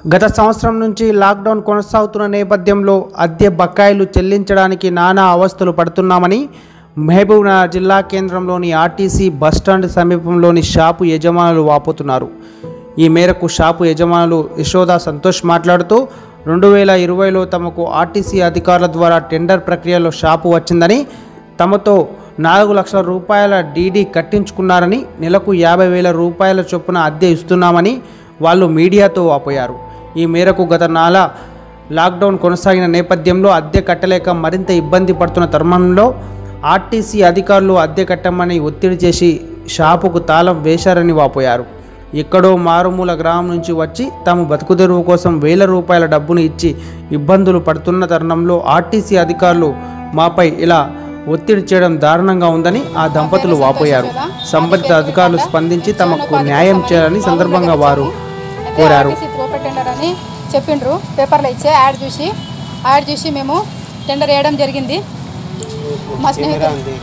గత సంవత్సరం నుంచి లాక్డౌన్ కొనసాగుతున్న నేపథ్యంలో అద్దె బకాయిలు చెల్లించడానికి నానా అవస్థలు పడుతున్నామని మహబూబ్నగర్ జిల్లా కేంద్రంలోని ఆర్టీసీ బస్టాండ్ సమీపంలోని షాపు యజమానులు వాపోతున్నారు ఈ మేరకు షాపు యజమానులు యశోద సంతోష్ మాట్లాడుతూ రెండు వేల ఇరవైలో తమకు ఆర్టీసీ అధికారుల ద్వారా టెండర్ ప్రక్రియలో షాపు వచ్చిందని తమతో నాలుగు లక్షల రూపాయల డీడీ కట్టించుకున్నారని నెలకు యాభై వేల రూపాయల చొప్పున అద్దె ఇస్తున్నామని వాళ్ళు మీడియాతో వాపోయారు ఈ మేరకు గత నాల లాక్డౌన్ కొనసాగిన నేపథ్యంలో అద్దె కట్టలేక మరింత ఇబ్బంది పడుతున్న తరుణంలో ఆర్టీసీ అధికారులు అద్దె కట్టమని ఒత్తిడి చేసి షాపుకు తాళం వేశారని వాపోయారు ఎక్కడో మారుమూల గ్రామం నుంచి వచ్చి తాము బతుకుదెరువు కోసం వేల రూపాయల డబ్బును ఇచ్చి ఇబ్బందులు పడుతున్న తరుణంలో ఆర్టీసీ అధికారులు మాపై ఇలా ఒత్తిడి చేయడం దారుణంగా ఉందని ఆ దంపతులు వాపోయారు సంబంధిత అధికారులు స్పందించి తమకు న్యాయం చేయాలని సందర్భంగా వారు కోరారు ఆర్టీసీ త్రో టెండర్ అని చెప్పిండ్రు పేపర్లో ఇచ్చే యాడ్ చూసి యాడ్ చూసి మేము టెండర్ వేయడం జరిగింది మా స్నేహితులు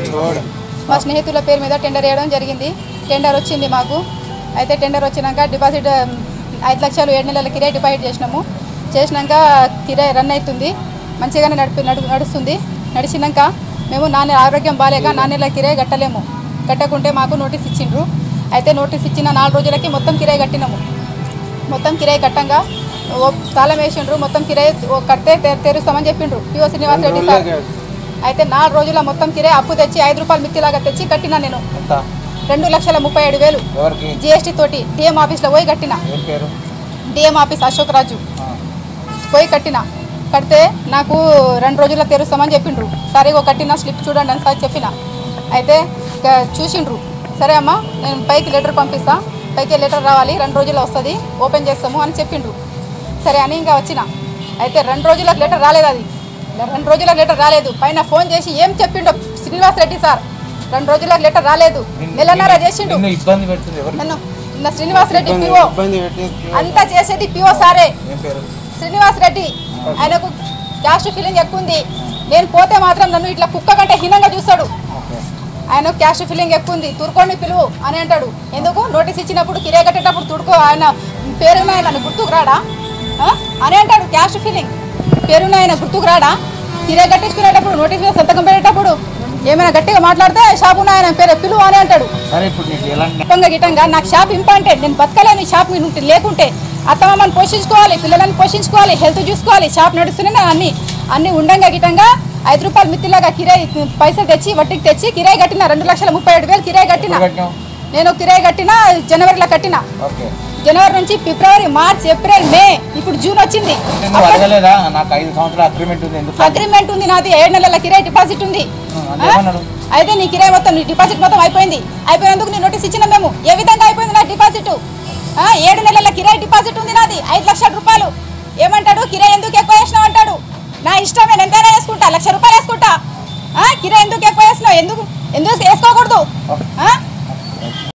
మా స్నేహితుల పేరు మీద టెండర్ వేయడం జరిగింది టెండర్ వచ్చింది మాకు అయితే టెండర్ వచ్చినాక డిపాజిట్ ఆ, ఐదు లక్షలు ఏడు నెలల కిరాయి డిపాజిట్ చేసినాము చేసినాక కిరాయి రన్ అవుతుంది మంచిగానే నడిపి నడు నడుస్తుంది నడిచినాక మేము నాన్న ఆరోగ్యం బాగాలేక నాన్న నెల కిరాయి కట్టలేము కట్టకుంటే మాకు నోటీస్ ఇచ్చిండ్రు అయితే నోటీస్ ఇచ్చిన నాలుగు రోజులకి మొత్తం కిరాయి కట్టినాము మొత్తం కిరాయి కట్టంగా ఓ తాళం వేసిండ్రు మొత్తం కిరాయి ఓ కడితే తె- తెరుస్తామని చెప్పిండ్రు పిఓ శ్రీనివాస్ రెడ్డి సార్ అయితే నాలుగు రోజుల మొత్తం కిరాయి అప్పు తెచ్చి ఐదు రూపాయలు మిత్తిలాగా తెచ్చి కట్టినా నేను ఎంత రెండు లక్షల ముప్పై ఏడు వేలు ఎవరికి జిఎస్టీ తోటి డిఎం ఆఫీస్లో పోయి కట్టిన ఏం పేరు డిఎం ఆఫీస్ అశోక్ రాజు ఆ. పోయి కట్టిన కడితే నాకు రెండు రోజుల్లో తెరుస్తామని చెప్పిండ్రు సరే ఇగో కట్టిన స్లిప్ చూడండి అని సార్ చెప్పిన అయితే ఇక చూసిండ్రు సరే అమ్మా నేను పైకి లెటర్ పంపిస్తా పైకి లెటర్ రావాలి రెండు రోజుల్లో వస్తుంది ఓపెన్ చేస్తాము అని చెప్పిండ్రు సరే అని ఇంకా వచ్చిన అయితే రెండు రోజులకు లెటర్ రాలేదు అది రెండు రోజులకు లెటర్ రాలేదు పైన ఫోన్ చేసి ఏం చెప్పిండో శ్రీనివాస్ రెడ్డి సార్ రెండు రోజులకు లెటర్ రాలేదు నెలన్నర చేసిండు నిన్ను ఇబ్బంది పెడుతుంది ఎవరు నన్ను నిన్న శ్రీనివాస్ రెడ్డి పిఓ ఇబ్బంది పెట్టి అంతా చేసేది పిఓ సారే ఏం పేరు శ్రీనివాస్ రెడ్డి ఆయనకు క్యాస్ట్ ఫీలింగ్ ఎక్కువ ఉంది నేను పోతే మాత్రం నన్ను ఇట్లా కుక్క కంటే హీనంగా చూస్తాడు ఓకే ఆయన క్యాస్ట్ ఫీలింగ్ ఎక్కువ ఉంది తురుకోండి పిలువు అని అంటాడు ఎందుకు నోటీస్ ఇచ్చినప్పుడు కిరే కట్టేటప్పుడు తుడుకో ఆయన పేరున్న ఆయన గుర్తుకు రాడా ఆ? అని అంటాడు క్యాస్ట్ ఫీలింగ్ పేరున్న ఆయన గుర్తుకు రాడా కిరే కట్టించుకునేటప్పుడు నోటీస్ మీద సంతకం పెట్టేటప్పుడు ఏమైనా గట్టిగా మాట్లాడితే షాపు ఆయన పేరు పిలువు అని అంటాడు సరే ఇప్పుడు నీకు ఎలాంటి గొప్పంగా గిట్టంగా నాకు షాప్ ఇంపార్టెంట్ నేను బతకలేను ఈ షాప్ మీద ఉంటే లేకుంటే అత్తమామని పోషించుకోవాలి పిల్లలని పోషించుకోవాలి హెల్త్ చూసుకోవాలి షాప్ నడుస్తూనే నా అన్ని అన్ని ఉండంగా గిట్టంగా ఐదు రూపాయలు మిత్తిలాగా కిరాయి పైసలు తెచ్చి వడ్డీకి తెచ్చి కిరాయి కట్టిన రెండు లక్షల ముప్పై ఏడు వేలు కిరాయి కట్టిన ఎప్పుడు కట్టావు నేను కిరాయి కట్టిన జనవరిలో కట్టిన ఓకే జనవరి నుంచి ఫిబ్రవరి మార్చ్ ఏప్రిల్ మే ఇప్పుడు జూన్ వచ్చింది నువ్వు అడగలేదా నాకు ఐదు సంవత్సరాల అగ్రిమెంట్ ఉంది ఎందుకు అగ్రిమెంట్ ఉంది నాది ఏడు నెలల కిరాయి డిపాజిట్ ఉంది అది ఏమన్నాడు అయితే నీ కిరాయి మొత్తం నీ డిపాజిట్ మొత్తం అయిపోయింది అయిపోయినందుకు నీ నోటీస్ ఇచ్చిన మేము ఏ విధంగా అయిపోయింది నా డిపాజిట్ ఆ, ఏడు నెలల కిరాయి డిపాజిట్ ఉంది నాది ఐదు లక్షల రూపాయలు ఏమంటాడు కిరాయి ఎందుకు ఎక్కువ వేసినావు అంటాడు నా ఇష్టం నేను ఎంతైనా వేసుకుంటా లక్ష రూపాయలు వేసుకుంటా ఆ, కిరాయి ఎందుకు ఎక్కువ వేసినావు ఎందుకు ఎందుకు వేసుకోకూడదు